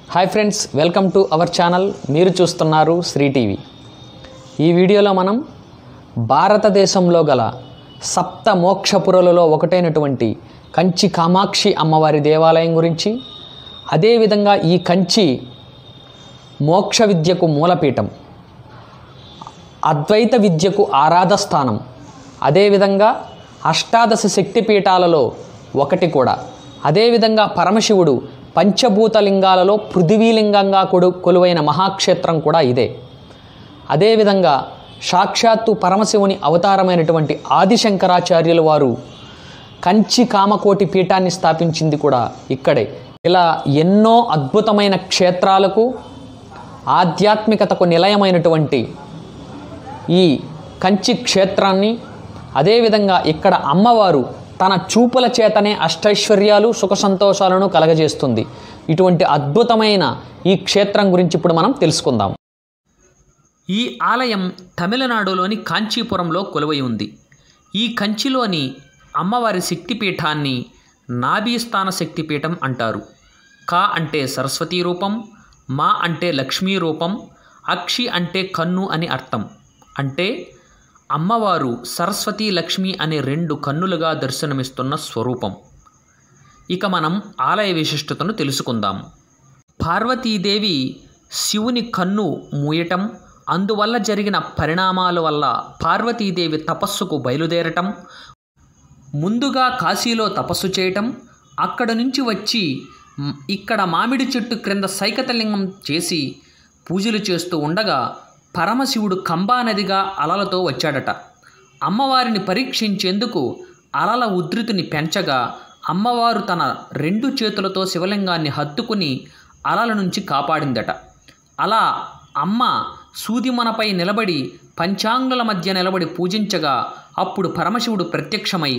hi friends welcome to our channel మీరు చూస్తున్నారు Shri TV ఈ వీడియోలో మనం భారతదేశంలో గల సప్త మోక్షపురలలో ఒకటైనటువంటి కంచి కామాక్షి అమ్మవారి దేవాలయం గురించి అదేవిధంగా ఈ కంచి మోక్ష విద్యకు మూలపీఠం అద్వైత విద్యకు ఆరాధ స్థానం అదేవిధంగా అష్టాదశ శక్తిపీఠాలలో ఒకటి కూడా అదేవిధంగా పరమశివుడు పంచభూతలింగాలలో పృథివీలింగంగా కొడు కొలువైన మహాక్షేత్రం కూడా ఇదే అదేవిధంగా సాక్షాత్తు పరమశివుని అవతారమైనటువంటి ఆదిశంకరాచార్యుల వారు కంచి కామకోటి పీఠాన్ని స్థాపించింది కూడా ఇక్కడే ఇలా ఎన్నో అద్భుతమైన క్షేత్రాలకు ఆధ్యాత్మికతకు నిలయమైనటువంటి ఈ కంచి క్షేత్రాన్ని అదేవిధంగా ఇక్కడ అమ్మవారు తన చూపుల చేతనే అష్టైశ్వర్యాలు సుఖ సంతోషాలను కలగజేస్తుంది ఇటువంటి అద్భుతమైన ఈ క్షేత్రం గురించి ఇప్పుడు మనం తెలుసుకుందాం ఈ ఆలయం తమిళనాడులోని కాంచీపురంలో కొలువై ఉంది ఈ కంచిలోని అమ్మవారి శక్తిపీఠాన్ని నాభీస్థాన శక్తిపీఠం అంటారు కా అంటే సరస్వతీ రూపం మా అంటే లక్ష్మీ రూపం అక్షి అంటే కన్ను అని అర్థం అంటే అమ్మవారు సరస్వతి లక్ష్మి అనే రెండు కన్నులుగా దర్శనమిస్తున్న స్వరూపం ఇక మనం ఆలయ విశిష్టతను తెలుసుకుందాం పార్వతీదేవి శివుని కన్ను మూయటం అందువల్ల జరిగిన పరిణామాల వల్ల పార్వతీదేవి తపస్సుకు బయలుదేరటం ముందుగా కాశీలో తపస్సు చేయటం అక్కడ నుంచి వచ్చి మ్, ఇక్కడ మామిడి చెట్టు క్రింద సైకతలింగం చేసి పూజలు చేస్తూ ఉండగా పరమశివుడు కంబా నదిగా అలలతో వచ్చాడట అమ్మవారిని పరీక్షించేందుకు అలల ఉధృతిని పెంచగా అమ్మవారు తన రెండు చేతులతో శివలింగాన్ని హత్తుకుని అలల నుంచి కాపాడిందట అలా అమ్మ సూదిమనపై నిలబడి పంచాంగుల మధ్య నిలబడి పూజించగా అప్పుడు పరమశివుడు ప్రత్యక్షమై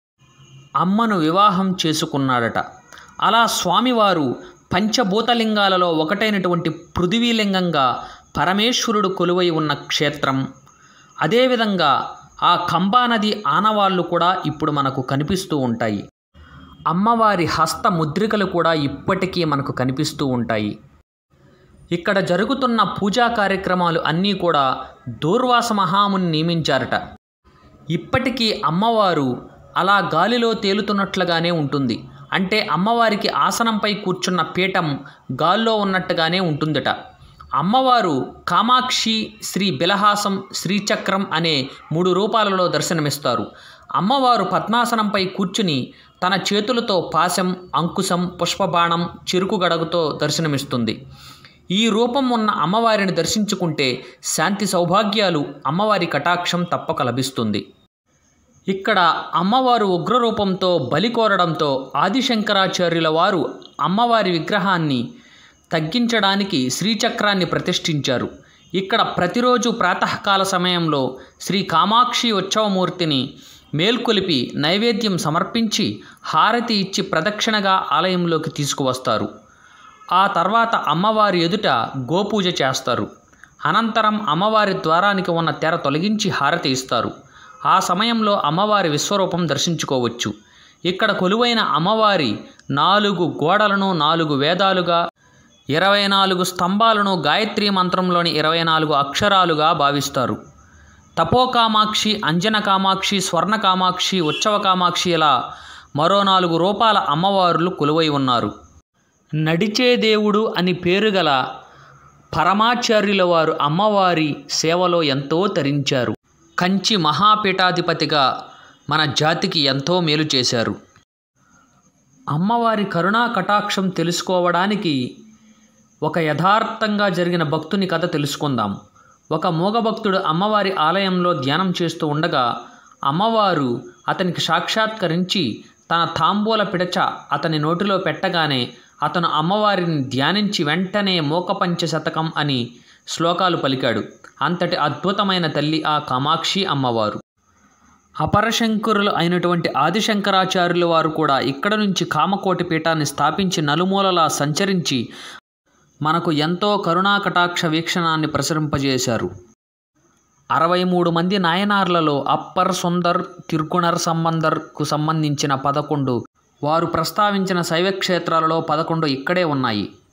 అమ్మను వివాహం చేసుకున్నాడట అలా స్వామివారు పంచభూతలింగాలలో ఒకటైనటువంటి పృథివీలింగంగా పరమేశ్వరుడు కొలువై ఉన్న క్షేత్రం అదేవిధంగా ఆ కంబా నది ఆనవాళ్ళు కూడా ఇప్పుడు మనకు కనిపిస్తూ ఉంటాయి అమ్మవారి హస్త ముద్రికలు కూడా ఇప్పటికీ మనకు కనిపిస్తూ ఉంటాయి ఇక్కడ జరుగుతున్న పూజా కార్యక్రమాలు అన్నీ కూడా దూర్వాస మహాముని నియమించారట ఇప్పటికీ అమ్మవారు అలా గాలిలో తేలుతున్నట్లుగానే ఉంటుంది అంటే అమ్మవారికి ఆసనంపై కూర్చున్న పీఠం గాల్లో ఉన్నట్టుగానే ఉంటుందట అమ్మవారు కామాక్షి శ్రీ బిలహాసం శ్రీచక్రం అనే మూడు రూపాలలో దర్శనమిస్తారు అమ్మవారు పద్మాసనంపై కూర్చుని తన చేతులతో పాశం అంకుశం పుష్పబాణం చెరుకు గడగుతో దర్శనమిస్తుంది ఈ రూపం ఉన్న అమ్మవారిని దర్శించుకుంటే శాంతి సౌభాగ్యాలు అమ్మవారి కటాక్షం తప్పక లభిస్తుంది ఇక్కడ అమ్మవారు ఉగ్రరూపంతో బలి కోరడంతో ఆదిశంకరాచార్యుల వారు అమ్మవారి విగ్రహాన్ని తగ్గించడానికి శ్రీచక్రాన్ని ప్రతిష్ఠించారు ఇక్కడ ప్రతిరోజు ప్రాతకాల సమయంలో శ్రీ కామాక్షి ఉత్సవమూర్తిని మేల్కొలిపి నైవేద్యం సమర్పించి హారతి ఇచ్చి ప్రదక్షిణగా ఆలయంలోకి తీసుకువస్తారు ఆ తర్వాత అమ్మవారి ఎదుట గోపూజ చేస్తారు అనంతరం అమ్మవారి ద్వారానికి ఉన్న తెర తొలగించి హారతి ఇస్తారు ఆ సమయంలో అమ్మవారి విశ్వరూపం దర్శించుకోవచ్చు ఇక్కడ కొలువైన అమ్మవారి నాలుగు గోడలను నాలుగు వేదాలుగా ఇరవై నాలుగు స్తంభాలను గాయత్రి మంత్రంలోని ఇరవై నాలుగు అక్షరాలుగా భావిస్తారు తపోకామాక్షి అంజన కామాక్షి స్వర్ణ కామాక్షి ఉత్సవ కామాక్షి ఇలా మరో నాలుగు రూపాల అమ్మవారులు కొలువై ఉన్నారు నడిచే దేవుడు అని పేరు గల పరమాచార్యుల వారు అమ్మవారి సేవలో ఎంతో తరించారు కంచి మహాపీఠాధిపతిగా మన జాతికి ఎంతో మేలు చేశారు అమ్మవారి కరుణా కటాక్షం తెలుసుకోవడానికి ఒక యథార్థంగా జరిగిన భక్తుని కథ తెలుసుకుందాం ఒక మూగభక్తుడు అమ్మవారి ఆలయంలో ధ్యానం చేస్తూ ఉండగా అమ్మవారు అతనికి సాక్షాత్కరించి తన తాంబూల పిడచ అతని నోటిలో పెట్టగానే అతను అమ్మవారిని ధ్యానించి వెంటనే మోకపంచ శతకం అని శ్లోకాలు పలికాడు అంతటి అద్భుతమైన తల్లి ఆ కామాక్షి అమ్మవారు అపరశంకరులు అయినటువంటి ఆదిశంకరాచార్యుల వారు కూడా ఇక్కడ నుంచి కామకోటి పీఠాన్ని స్థాపించి నలుమూలలా సంచరించి మనకు ఎంతో కరుణా కటాక్ష వీక్షణాన్ని ప్రసరింపజేశారు అరవై మూడు మంది నాయనార్లలో అప్పర్ సుందర్ తిరుకుణర్ సంబందర్కు సంబంధించిన పదకొండు వారు ప్రస్తావించిన శైవ క్షేత్రాలలో పదకొండు ఇక్కడే ఉన్నాయి